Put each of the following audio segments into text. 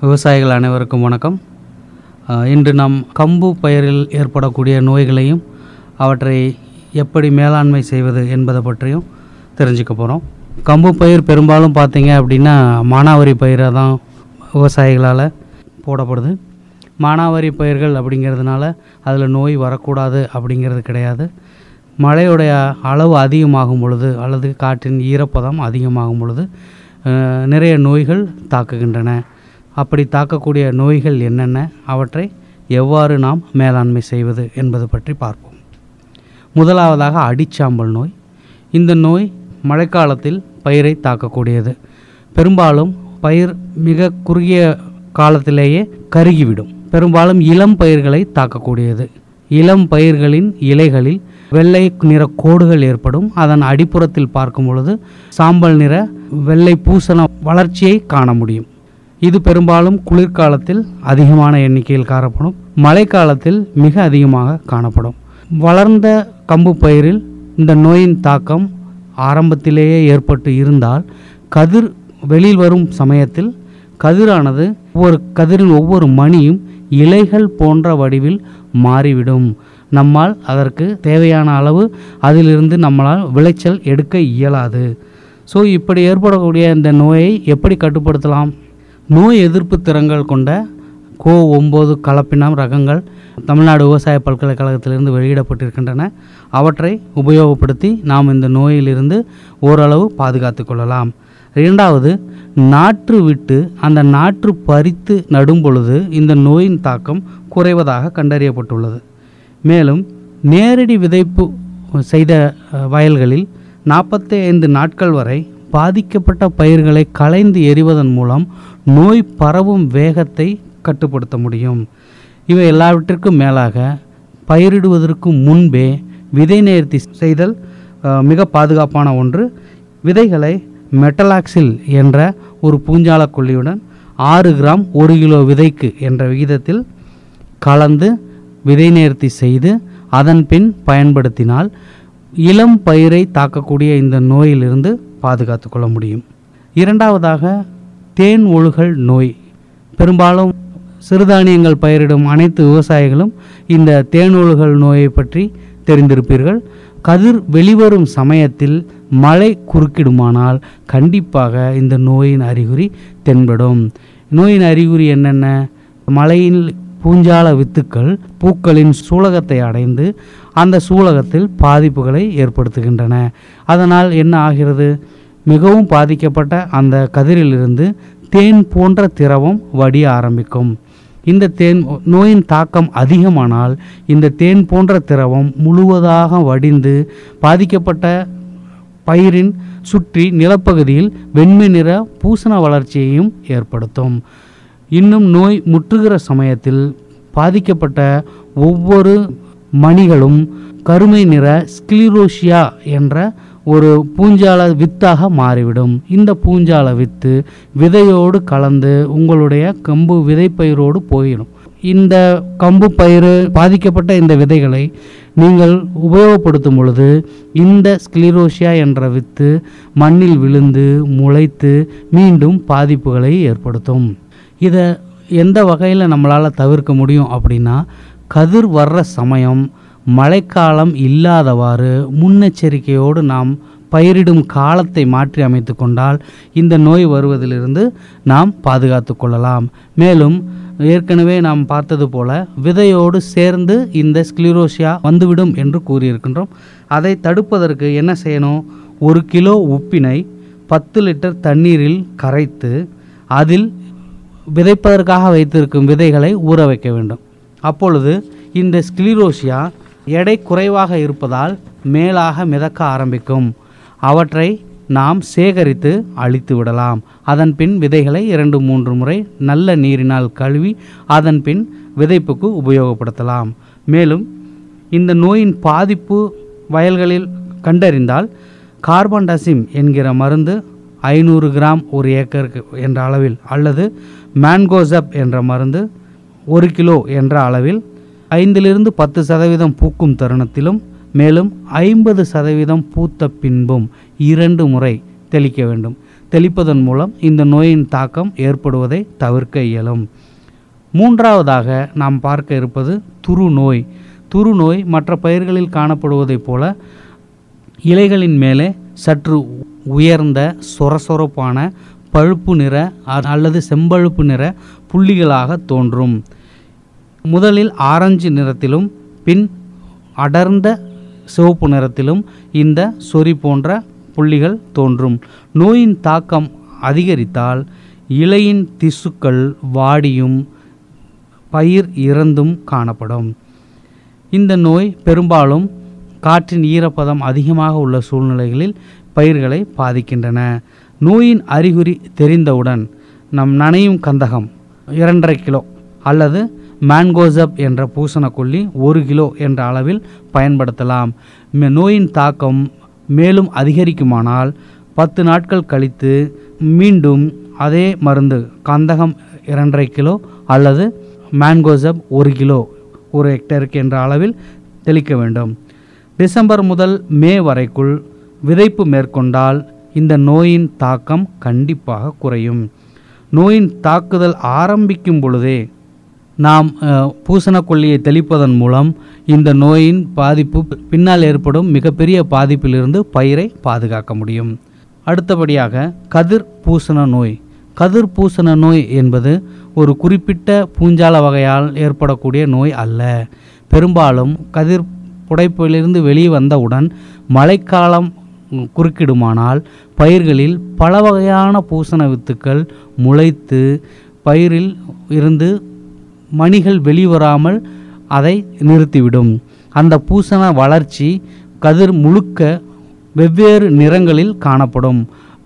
விவசாயிகள் அனைவருக்கும் வணக்கம் அஹ், இன்று நாம் கம்பு பயிரில் ஏற்படக்கூடிய நோய்களையும் அவற்றை எப்படி மேலாண்மை செய்வது என்பதை பற்றியும் தெரிஞ்சுக்க போகிறோம் கம்பு பயிர் பெரும்பாலும் பார்த்தீங்க அப்படின்னா மானாவாரி பயிராக தான் விவசாயிகளால் போடப்படுது மானாவாரி பயிர்கள் அப்படிங்கிறதுனால அதில் நோய் வரக்கூடாது அப்படிங்கிறது கிடையாது மழையுடைய அளவு அதிகமாகும் பொழுது அல்லது காற்றின் ஈரப்பதம் அதிகமாகும் பொழுது அஹ், நிறைய நோய்கள் தாக்குகின்றன அப்படி தாக்கக்கூடிய நோய்கள் என்னென்ன அவற்றை எவ்வாறு நாம் மேலாண்மை செய்வது என்பது பற்றி பார்ப்போம் முதலாவதாக அடிச்சாம்பல் நோய் இந்த நோய் மழைக்காலத்தில் பயிரை தாக்கக்கூடியது பெரும்பாலும் பயிர் மிக குறுகிய காலத்திலேயே கருகிவிடும் பெரும்பாலும் இளம் பயிர்களை தாக்கக்கூடியது இளம் பயிர்களின் இலைகளில் வெள்ளை நிற கோடுகள் ஏற்படும் அதன் அடிப்புறத்தில் பார்க்கும் பொழுது சாம்பல் நிற வெள்ளை பூசண வளர்ச்சியை காண முடியும் இது பெரும்பாலும் குளிர்காலத்தில் அதிகமான எண்ணிக்கையில் காணப்படும் மழைக்காலத்தில் மிக அதிகமாக காணப்படும் வளர்ந்த கம்பு பயிரில் இந்த நோயின் தாக்கம் ஆரம்பத்திலேயே ஏற்பட்டு இருந்தால் கதிர் வெளியில் வரும் சமயத்தில் கதிரானது ஒவ்வொரு கதிரின் ஒவ்வொரு மணியும் இலைகள் போன்ற வடிவில் மாறிவிடும் நம்மால் அதற்கு தேவையான அளவு அதிலிருந்து நம்மளால் விளைச்சல் எடுக்க இயலாது ஸோ இப்படி ஏற்படக்கூடிய இந்த நோயை எப்படி கட்டுப்படுத்தலாம் நோய் எதிர்ப்பு திறன்கள் கொண்ட கோ ஒம்பது கலப்பினம் ரகங்கள் தமிழ்நாடு விவசாய பல்கலைக்கழகத்திலிருந்து வெளியிடப்பட்டிருக்கின்றன அவற்றை உபயோகப்படுத்தி நாம் இந்த நோயிலிருந்து ஓரளவு பாதுகாத்து கொள்ளலாம் இரண்டாவது நாற்று விட்டு அந்த நாற்று பறித்து நடும் பொழுது இந்த நோயின் தாக்கம் குறைவதாக கண்டறியப்பட்டுள்ளது மேலும் நேரடி விதைப்பு செய்த அஹ், வயல்களில் நாற்பத்தி ஐந்து நாட்கள் வரை பாதிக்கப்பட்ட பயிர்களை களைந்து எறிவதன் மூலம் நோய் பரவும் வேகத்தை கட்டுப்படுத்த முடியும் இவை எல்லாவற்றிற்கும் மேலாக பயிரிடுவதற்கு முன்பே விதை நேர்த்தி செய்தல் அஹ், மிக பாதுகாப்பான ஒன்று விதைகளை மெட்டலாக்சில் என்ற ஒரு பூஞ்சால கொல்லியுடன் ஆறு கிராம் ஒரு கிலோ விதைக்கு என்ற விகிதத்தில் கலந்து விதை நேர்த்தி செய்து அதன் பின் பயன்படுத்தினால் இளம் பயிரை தாக்கக்கூடிய இந்த நோயிலிருந்து பாதுகாத்து கொள்ள முடியும் இரண்டாவதாக தேன் ஒழுகல் நோய் பெரும்பாலும் சிறுதானியங்கள் பயிரிடும் அனைத்து விவசாயிகளும் இந்த தேன் ஒழுகல் நோயை பற்றி தெரிந்திருப்பீர்கள் கதிர் வெளிவரும் சமயத்தில் மழை குறுக்கிடுமானால் கண்டிப்பாக இந்த நோயின் அறிகுறி தென்படும் நோயின் அறிகுறி என்னென்ன மழையில் பூஞ்சால வித்துக்கள் பூக்களின் சூலகத்தை அடைந்து அந்த சூலகத்தில் பாதிப்புகளை ஏற்படுத்துகின்றன அதனால் என்ன ஆகிறது மிகவும் பாதிக்கப்பட்ட அந்த கதிரிலிருந்து தேன் போன்ற திரவம் வடிய ஆரம்பிக்கும் இந்த தேன் நோயின் தாக்கம் அதிகமானால் இந்த தேன் போன்ற திரவம் முழுவதாக வடிந்து பாதிக்கப்பட்ட பயிரின் சுற்றி நிலப்பகுதியில் வெண்மை நிற பூசண வளர்ச்சியையும் ஏற்படுத்தும் இன்னும் நோய் முற்றுகிற சமயத்தில் பாதிக்கப்பட்ட ஒவ்வொரு மணிகளும் கருமை நிற ஸ்கிலிரோஷியா என்ற ஒரு பூஞ்சால வித்தாக மாறிவிடும் இந்த பூஞ்சால வித்து விதையோடு கலந்து உங்களுடைய கம்பு விதைப்பயிரோடு போயிடும் இந்த கம்பு பயிர் பாதிக்கப்பட்ட இந்த விதைகளை நீங்கள் உபயோகப்படுத்தும் பொழுது இந்த ஸ்கிலிரோஷியா என்ற வித்து மண்ணில் விழுந்து முளைத்து மீண்டும் பாதிப்புகளை ஏற்படுத்தும் இதை எந்த வகையில் நம்மளால் தவிர்க்க முடியும் அப்படின்னா கதிர் வர்ற சமயம் மழைக்காலம் இல்லாதவாறு முன்னெச்சரிக்கையோடு நாம் பயிரிடும் காலத்தை மாற்றி அமைத்து கொண்டால் இந்த நோய் வருவதிலிருந்து நாம் பாதுகாத்து கொள்ளலாம் மேலும் ஏற்கனவே நாம் பார்த்தது போல விதையோடு சேர்ந்து இந்த ஸ்க்ளிரோசியா வந்துவிடும் என்று கூறியிருக்கின்றோம் அதை தடுப்பதற்கு என்ன செய்யணும் ஒரு கிலோ உப்பினை பத்து லிட்டர் தண்ணீரில் கரைத்து அதில் விதைப்பதற்காக வைத்திருக்கும் விதைகளை ஊற வைக்க வேண்டும் அப்பொழுது இந்த ஸ்க்ளிரோசியா எடை குறைவாக இருப்பதால் மேலாக மிதக்க ஆரம்பிக்கும் அவற்றை நாம் சேகரித்து அழித்து விடலாம் அதன் பின் விதைகளை இரண்டு மூன்று முறை நல்ல நீரினால் கழுவி அதன் பின் விதைப்புக்கு உபயோகப்படுத்தலாம் மேலும் இந்த நோயின் பாதிப்பு வயல்களில் கண்டறிந்தால் கார்பன்டசிம் என்கிற மருந்து ஐநூறு கிராம் ஒரு ஏக்கருக்கு என்ற அளவில் அல்லது மேன்கோசப் என்ற மருந்து ஒரு கிலோ என்ற அளவில் ஐந்திலிருந்து பத்து சதவீதம் பூக்கும் தருணத்திலும் மேலும் ஐம்பது சதவீதம் பூத்த பின்பும் இரண்டு முறை தெளிக்க வேண்டும் தெளிப்பதன் மூலம் இந்த நோயின் தாக்கம் ஏற்படுவதை தவிர்க்க இயலும் மூன்றாவதாக நாம் பார்க்க இருப்பது துரு நோய் துரு நோய் மற்ற பயிர்களில் காணப்படுவதைப் போல இலைகளின் மேலே சற்று உயர்ந்த சொரசொரப்பான பழுப்பு நிற அ- அல்லது செம்பழுப்பு நிற புள்ளிகளாக தோன்றும் முதலில் ஆரஞ்சு நிறத்திலும் பின் அடர்ந்த சிவப்பு நிறத்திலும் இந்த சொறி போன்ற புள்ளிகள் தோன்றும் நோயின் தாக்கம் அதிகரித்தால் இலையின் திசுக்கள் வாடியும் பயிர் இறந்தும் காணப்படும் இந்த நோய் பெரும்பாலும் காற்றின் ஈரப்பதம் அதிகமாக உள்ள சூழ்நிலைகளில் பயிர்களை பாதிக்கின்றன நோயின் அறிகுறி தெரிந்தவுடன் நம் நனையும் கந்தகம் இரண்டரை கிலோ அல்லது மேன்கோசப் என்ற பூசணக்கொல்லி ஒரு கிலோ என்ற அளவில் பயன்படுத்தலாம் ம- நோயின் தாக்கம் மேலும் அதிகரிக்குமானால் பத்து நாட்கள் கழித்து மீண்டும் அதே மருந்து கந்தகம் இரண்டரை கிலோ அல்லது மேன்கோசப் ஒரு கிலோ ஒரு ஹெக்டேருக்கு என்ற அளவில் தெளிக்க வேண்டும் டிசம்பர் முதல் மே வரைக்குள் விதைப்பு மேற்கொண்டால் இந்த நோயின் தாக்கம் கண்டிப்பாக குறையும் நோயின் தாக்குதல் ஆரம்பிக்கும் பொழுதே நாம் அஹ், பூசணக்கொல்லியை தெளிப்பதன் மூலம் இந்த நோயின் பாதிப்பு பின்னால் ஏற்படும் மிகப்பெரிய பாதிப்பிலிருந்து பயிரை பாதுகாக்க முடியும் அடுத்தபடியாக கதிர் பூசண நோய் கதிர் பூசண நோய் என்பது ஒரு குறிப்பிட்ட பூஞ்சால வகையால் ஏற்படக்கூடிய நோய் அல்ல பெரும்பாலும் கதிர் புடைப்பிலிருந்து வெளியே வந்தவுடன் மழைக்காலம் ம், குறுக்கிடுமானால் பயிர்களில் பல வகையான பூசண வித்துக்கள் முளைத்து பயிரில் இருந்து மணிகள் வெளிவராமல் அதை நிறுத்திவிடும் அந்த பூசண வளர்ச்சி கதிர் முழுக்க வெவ்வேறு நிறங்களில் காணப்படும்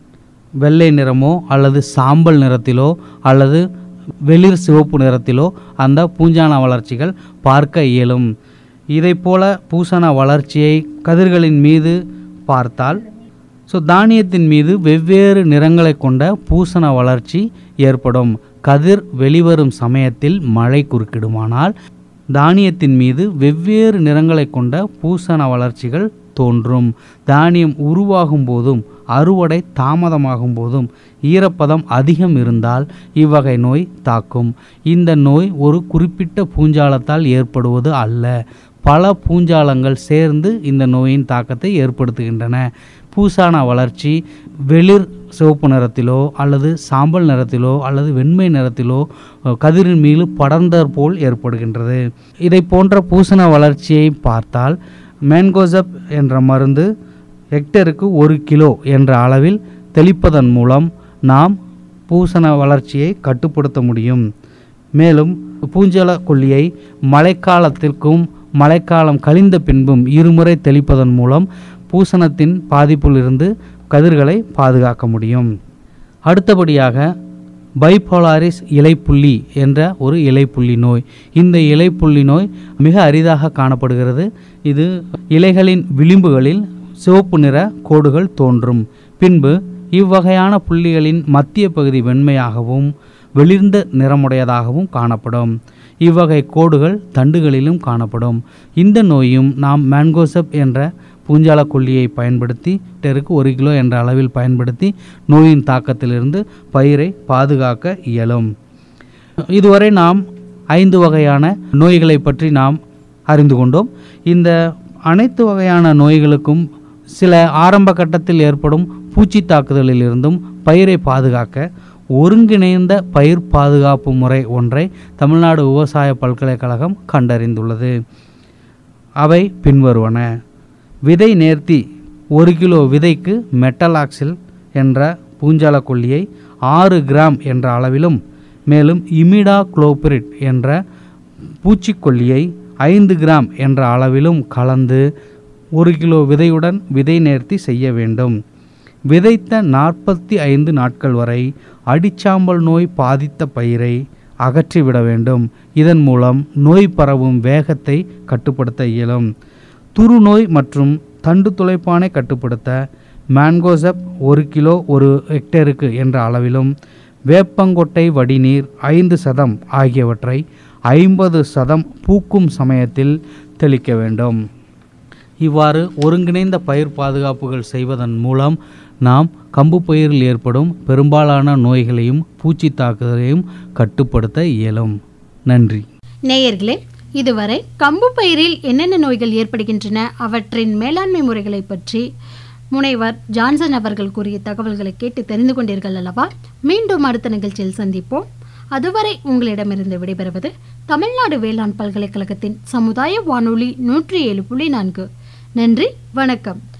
வெள்ளை நிறமோ அல்லது சாம்பல் நிறத்திலோ அல்லது வெளிர் சிவப்பு நிறத்திலோ அந்த பூஞ்சான வளர்ச்சிகள் பார்க்க இயலும் இதைப் போல பூசண வளர்ச்சியை கதிர்களின் மீது பார்த்தால் ஸோ தானியத்தின் மீது வெவ்வேறு நிறங்களை கொண்ட பூசண வளர்ச்சி ஏற்படும் கதிர் வெளிவரும் சமயத்தில் மழை குறுக்கிடுமானால் தானியத்தின் மீது வெவ்வேறு நிறங்களை கொண்ட பூசண வளர்ச்சிகள் தோன்றும் தானியம் உருவாகும் போதும் அறுவடை தாமதமாகும் போதும் ஈரப்பதம் அதிகம் இருந்தால் இவ்வகை நோய் தாக்கும் இந்த நோய் ஒரு குறிப்பிட்ட பூஞ்சாலத்தால் ஏற்படுவது அல்ல பல பூஞ்சாலங்கள் சேர்ந்து இந்த நோயின் தாக்கத்தை ஏற்படுத்துகின்றன பூசான வளர்ச்சி வெளிர் சிவப்பு நிறத்திலோ அல்லது சாம்பல் நிறத்திலோ அல்லது வெண்மை நிறத்திலோ அஹ், கதிரின் மீது படர்ந்தாற் போல் ஏற்படுகின்றது இதை போன்ற பூசண வளர்ச்சியை பார்த்தால் மேன்கோசப் என்ற மருந்து ஹெக்டருக்கு ஒரு கிலோ என்ற அளவில் தெளிப்பதன் மூலம் நாம் பூசண வளர்ச்சியை கட்டுப்படுத்த முடியும் மேலும் பூஞ்சல கொல்லியை மழைக்காலத்திற்கும் மழைக்காலம் கழிந்த பின்பும் இருமுறை தெளிப்பதன் மூலம் பூசணத்தின் பாதிப்பிலிருந்து கதிர்களை பாதுகாக்க முடியும் அடுத்தபடியாக பைபோலாரிஸ் இலைப்புள்ளி என்ற ஒரு இலைப்புள்ளி நோய் இந்த இலைப்புள்ளி நோய் மிக அரிதாக காணப்படுகிறது இது இலைகளின் விளிம்புகளில் சிவப்பு நிற கோடுகள் தோன்றும் பின்பு இவ்வகையான புள்ளிகளின் மத்திய பகுதி வெண்மையாகவும் வெளிர்ந்த நிறமுடையதாகவும் காணப்படும் இவ்வகை கோடுகள் தண்டுகளிலும் காணப்படும் இந்த நோயும் நாம் மேன்கோசப் என்ற பூஞ்சால கொல்லியை பயன்படுத்தி ஹெக்டருக்கு ஒரு கிலோ என்ற அளவில் பயன்படுத்தி நோயின் தாக்கத்திலிருந்து பயிரை பாதுகாக்க இயலும் இதுவரை நாம் ஐந்து வகையான நோய்களை பற்றி நாம் அறிந்து கொண்டோம் இந்த அனைத்து வகையான நோய்களுக்கும் சில ஆரம்ப கட்டத்தில் ஏற்படும் பூச்சி தாக்குதலிலிருந்தும் பயிரை பாதுகாக்க ஒருங்கிணைந்த பயிர் பாதுகாப்பு முறை ஒன்றை தமிழ்நாடு விவசாய பல்கலைக்கழகம் கண்டறிந்துள்ளது அவை பின்வருவன விதை நேர்த்தி ஒரு கிலோ விதைக்கு மெட்டலாக்சில் என்ற பூஞ்சால கொல்லியை ஆறு கிராம் என்ற அளவிலும் மேலும் இமிடா குளோபிரிட் என்ற பூச்சிக்கொல்லியை ஐந்து கிராம் என்ற அளவிலும் கலந்து ஒரு கிலோ விதையுடன் விதை நேர்த்தி செய்ய வேண்டும் விதைத்த நாற்பத்தி ஐந்து நாட்கள் வரை அடிச்சாம்பல் நோய் பாதித்த பயிரை அகற்றிவிட வேண்டும் இதன் மூலம் நோய் பரவும் வேகத்தை கட்டுப்படுத்த இயலும் துருநோய் மற்றும் தண்டு துளைப்பானை கட்டுப்படுத்த மேன்கோசப் ஒரு கிலோ ஒரு ஹெக்டேருக்கு என்ற அளவிலும் வேப்பங்கொட்டை வடிநீர் ஐந்து சதம் ஆகியவற்றை ஐம்பது சதம் பூக்கும் சமயத்தில் தெளிக்க வேண்டும் இவ்வாறு ஒருங்கிணைந்த பயிர் பாதுகாப்புகள் செய்வதன் மூலம் நாம் கம்பு பயிரில் ஏற்படும் பெரும்பாலான நோய்களையும் பூச்சி தாக்குதலையும் கட்டுப்படுத்த இயலும் நன்றி நேயர்களே இதுவரை கம்பு பயிரில் என்னென்ன நோய்கள் ஏற்படுகின்றன அவற்றின் மேலாண்மை முறைகளை பற்றி முனைவர் ஜான்சன் அவர்கள் கூறிய தகவல்களை கேட்டு தெரிந்து கொண்டீர்கள் அல்லவா மீண்டும் அடுத்த நிகழ்ச்சியில் சந்திப்போம் அதுவரை உங்களிடமிருந்து விடைபெறுவது தமிழ்நாடு வேளாண் பல்கலைக்கழகத்தின் சமுதாய வானொலி நூற்றி ஏழு புள்ளி நான்கு நன்றி வணக்கம்